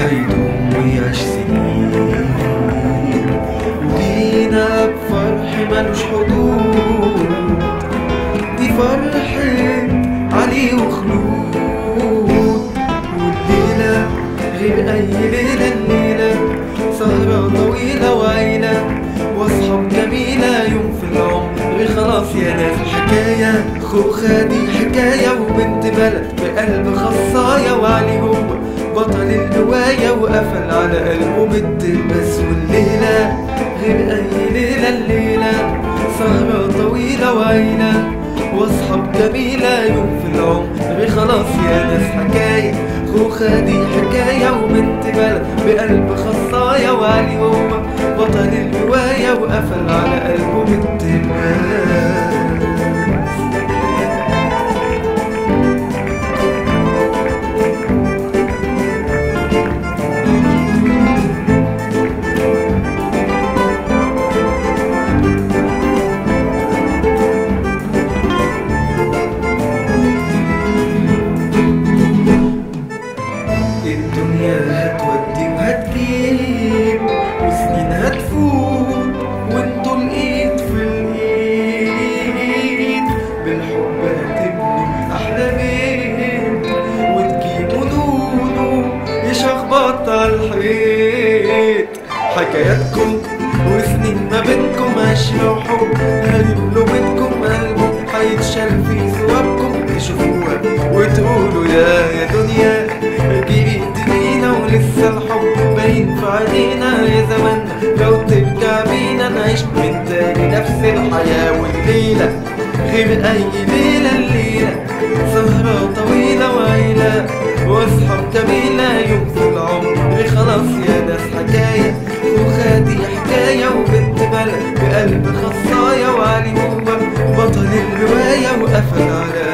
هيدوم ويعيش سنين وجينا بفرح ملوش حدود دي فرحة علي وخلود والليلة غير أي ليلة الليلة سهرة طويلة وعيلة واصحاب جميلة يوم في العمر خلاص يا ناس حكاية خوخة دي حكاية وبنت بلد بقلب خصاية وعلي هو بطل الرواية وقفل على قلبه بالتلبس والليلة غير أي ليلة الليلة سهرة طويلة وعيلة واصحاب جميلة يوم في العمر خلاص يا ناس حكاية خوخة دي حكاية وبنت بلد بقلب خصاية وعلي هو بطل الرواية وقفل على قلبه بالتلبس الدنيا هتودي وهتجيب وسنين هتفوت وانتوا الايد في الايد بالحب هتبنوا احلى بيت وتجيبوا نونو يشخبط على الحيط حكاياتكم وسنين ما بينكم عشرة وحب هيملوا بيتكم قلبه هيتشال في ثوابكم تشوفوها وتقولوا يا يا دنيا جيبي ايدينا ولسه الحب باين في عينينا يا زماننا لو ترجع بينا نعيش من تاني نفس الحياة والليلة غير أي ليلة الليلة سهرة طويلة وعيلة واصحاب جميلة يوم في العمر خلاص يا ناس حكاية وخادي حكاية وبنت بلد بقلب خصاية وعلي هو بطل الرواية وقفل على